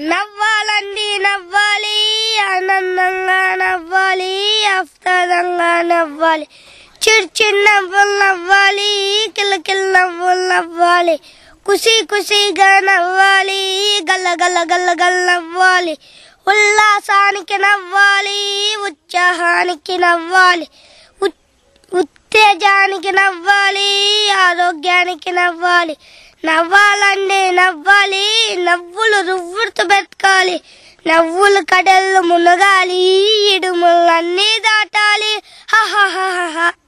నవ్వాలండి నవ్వాలి ఆనందంగా నవ్వాలి ఆహ్లాదంగా నవ్వాలి చిరు చిరు నవ్వులు నవ్వాలి కిలకిల నవ్వులు నవ్వాలి ఖుషి ఖుషిగా నవ్వాలి గల్ల గల్ల గల్ల గల్ల నవ్వాలి ఉల్లాసానికి నవ్వాలి ఉత్సాహానికి నవ్వాలి ఉత్- ఉత్తేజానికి నవ్వాలి ఆరోగ్యానికి నవ్వాలి నవ్వాలండి నవ్వాలి నవ్వులు రువ్వుడుతూ బతకాలి నవ్వులు కడళ్ళు మునగాలి ఇడుములన్నీ దాటాలి హహ